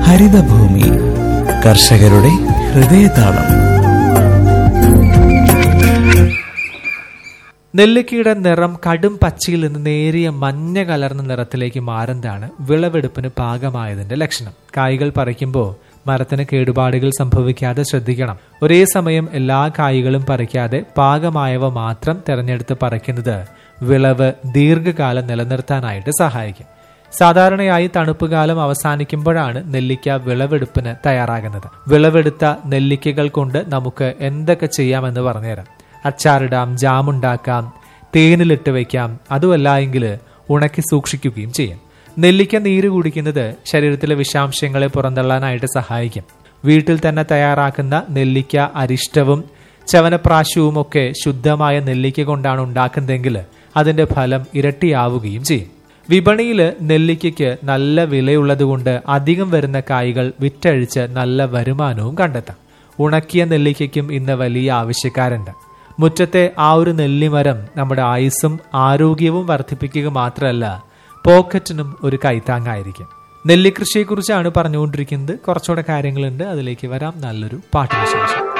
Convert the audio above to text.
ഹരിതഭൂമി കർഷകരുടെ ഹൃദയതാളം നെല്ലിക്കയുടെ നിറം കടും പച്ചയിൽ നിന്ന് നേരിയ മഞ്ഞ കലർന്ന നിറത്തിലേക്ക് മാറുന്നതാണ് വിളവെടുപ്പിന് പാകമായതിന്റെ ലക്ഷണം കായ്കൾ പറിക്കുമ്പോൾ മരത്തിന് കേടുപാടുകൾ സംഭവിക്കാതെ ശ്രദ്ധിക്കണം ഒരേ സമയം എല്ലാ കായ്കളും പറിക്കാതെ പാകമായവ മാത്രം തിരഞ്ഞെടുത്ത് പറിക്കുന്നത് വിളവ് ദീർഘകാലം നിലനിർത്താനായിട്ട് സഹായിക്കും സാധാരണയായി തണുപ്പ് കാലം അവസാനിക്കുമ്പോഴാണ് നെല്ലിക്ക വിളവെടുപ്പിന് തയ്യാറാകുന്നത് വിളവെടുത്ത നെല്ലിക്കകൾ കൊണ്ട് നമുക്ക് എന്തൊക്കെ ചെയ്യാമെന്ന് പറഞ്ഞുതരാം അച്ചാറിടാം ജാമുണ്ടാക്കാം തേനിലിട്ട് വയ്ക്കാം അതുമല്ല എങ്കിൽ ഉണക്കി സൂക്ഷിക്കുകയും ചെയ്യാം നെല്ലിക്ക നീര് കുടിക്കുന്നത് ശരീരത്തിലെ വിഷാംശങ്ങളെ പുറന്തള്ളാനായിട്ട് സഹായിക്കും വീട്ടിൽ തന്നെ തയ്യാറാക്കുന്ന നെല്ലിക്ക അരിഷ്ടവും ചവനപ്രാശവും ഒക്കെ ശുദ്ധമായ നെല്ലിക്ക കൊണ്ടാണ് ഉണ്ടാക്കുന്നതെങ്കിൽ അതിന്റെ ഫലം ഇരട്ടിയാവുകയും ചെയ്യും വിപണിയിൽ നെല്ലിക്കയ്ക്ക് നല്ല വിലയുള്ളതുകൊണ്ട് അധികം വരുന്ന കായ്കൾ വിറ്റഴിച്ച് നല്ല വരുമാനവും കണ്ടെത്താം ഉണക്കിയ നെല്ലിക്കയ്ക്കും ഇന്ന് വലിയ ആവശ്യക്കാരുണ്ട് മുറ്റത്തെ ആ ഒരു നെല്ലിമരം നമ്മുടെ ആയുസ്സും ആരോഗ്യവും വർദ്ധിപ്പിക്കുക മാത്രമല്ല പോക്കറ്റിനും ഒരു കൈത്താങ്ങായിരിക്കും നെല്ലിക്കൃഷിയെക്കുറിച്ചാണ് പറഞ്ഞുകൊണ്ടിരിക്കുന്നത് കുറച്ചുകൂടെ കാര്യങ്ങളുണ്ട് അതിലേക്ക് വരാം നല്ലൊരു പാട്ടിന് ശേഷം